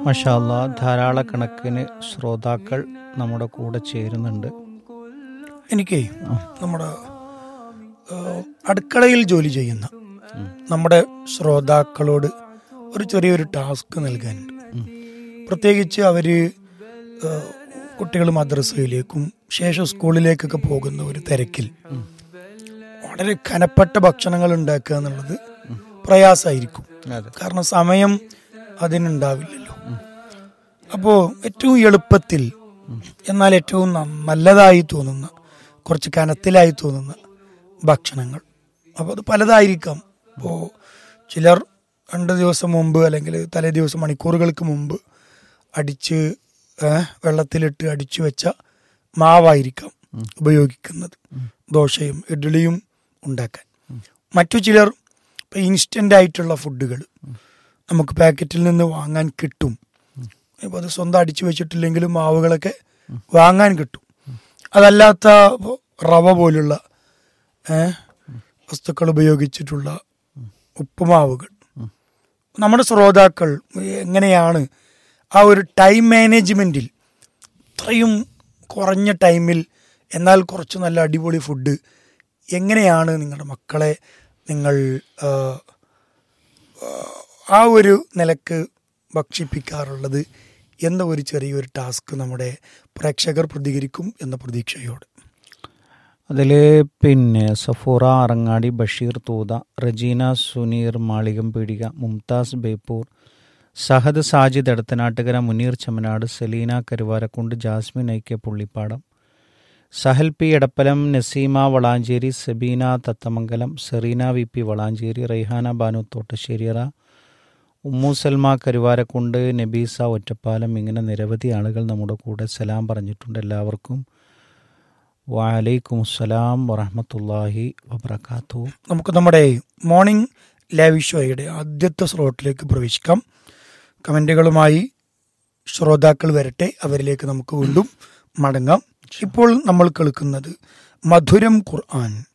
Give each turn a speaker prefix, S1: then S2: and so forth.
S1: മഷാല്ല ധാരാളക്കണക്കിന് ശ്രോതാക്കൾ നമ്മുടെ കൂടെ ചേരുന്നുണ്ട്
S2: എനിക്ക് നമ്മുടെ ആ, അടുക്കളയിൽ ജോലി ചെയ്യുന്ന നമ്മുടെ ശ്രോതാക്കളോട് ഒരു ചെറിയൊരു ടാസ്ക് നൽകാനുണ്ട് പ്രത്യേകിച്ച് അവര് കുട്ടികൾ മദ്രസയിലേക്കും ശേഷം സ്കൂളിലേക്കൊക്കെ പോകുന്ന ഒരു തിരക്കിൽ വളരെ കനപ്പെട്ട ഭക്ഷണങ്ങൾ ഉണ്ടാക്കുക എന്നുള്ളത് പ്രയാസമായിരിക്കും
S1: അതെ
S2: കാരണം സമയം അതിനുണ്ടാവില്ലല്ലോ അപ്പോ ഏറ്റവും എളുപ്പത്തിൽ എന്നാൽ ഏറ്റവും ന- നല്ലതായി തോന്നുന്ന കുറച്ച് കനത്തിലായി തോന്നുന്ന ഭക്ഷണങ്ങൾ അപ്പോൾ അത് പലതായിരിക്കാം ഇപ്പോൾ ചിലർ രണ്ട് ദിവസം മുമ്പ് അല്ലെങ്കിൽ തലേ ദിവസം മണിക്കൂറുകൾക്ക് മുമ്പ് അടിച്ച് ഏ, വെള്ളത്തിലിട്ട് അടിച്ചു വെച്ച മാവായിരിക്കാം ഉപയോഗിക്കുന്നത് ദോശയും ഇഡ്ഡലിയും ഉണ്ടാക്കാൻ മറ്റു ചിലർ ഇപ്പം ഇൻസ്റ്റൻ്റ് ആയിട്ടുള്ള ഫുഡുകൾ നമുക്ക് പാക്കറ്റിൽ നിന്ന് വാങ്ങാൻ കിട്ടും ഇപ്പോൾ അത് സ്വന്തം അടിച്ചു വെച്ചിട്ടില്ലെങ്കിലും മാവുകളൊക്കെ വാങ്ങാൻ കിട്ടും അതല്ലാത്ത ഇപ്പൊ റവ പോലുള്ള ഏ, വസ്തുക്കൾ ഉപയോഗിച്ചിട്ടുള്ള ഉപ്പുമാവുകൾ നമ്മുടെ ശ്രോതാക്കൾ എങ്ങനെയാണ് ആ ഒരു ടൈം മാനേജ്മെൻറ്റിൽ ഇത്രയും കുറഞ്ഞ ടൈമിൽ എന്നാൽ കുറച്ച് നല്ല അടിപൊളി ഫുഡ് എങ്ങനെയാണ് നിങ്ങളുടെ മക്കളെ നിങ്ങൾ ആ, ആ ഒരു നിലക്ക് ഭക്ഷിപ്പിക്കാറുള്ളത് എന്ന ഒരു ചെറിയൊരു ടാസ്ക് നമ്മുടെ പ്രേക്ഷകർ പ്രതികരിക്കും എന്ന പ്രതീക്ഷയോട്
S1: അതിൽ പിന്നെ Safoora അറങ്ങാടി Basheer Thootha Regina Suneer Malikam Peedika Mumtaz Beypore Sahad Sajid Edathanattukara Muneer Chamanad Selina Karuvarakundu Jasmin Aikya Pullippadam Sahal P Edappalam Naseema Valanchery Sabeena Thathamangalam Sereena V P Valanchery Raihana Banu Thottasseriyara Ummu Salma Karuvarakundu Nabeesa Ottapalam ഇങ്ങനെ നിരവധി ആളുകൾ നമ്മുടെ കൂടെ സലാം പറഞ്ഞിട്ടുണ്ട് എല്ലാവർക്കും വലൈക്കും അസ്സലാം വറഹമത്തല്ലാഹി വബർക്കാത്തു
S2: നമുക്ക് നമ്മുടെ മോർണിംഗ് ലൈവ് ഷോയുടെ ആദ്യത്തെ സ്ലോട്ടിലേക്ക് പ്രവേശിക്കാം കമൻറ്റുകളുമായി ശ്രോതാക്കൾ വരട്ടെ അവരിലേക്ക് നമുക്ക് വീണ്ടും മടങ്ങാം ഇപ്പോൾ നമ്മൾ കേൾക്കുന്നത് മധുരം ഖുർആൻ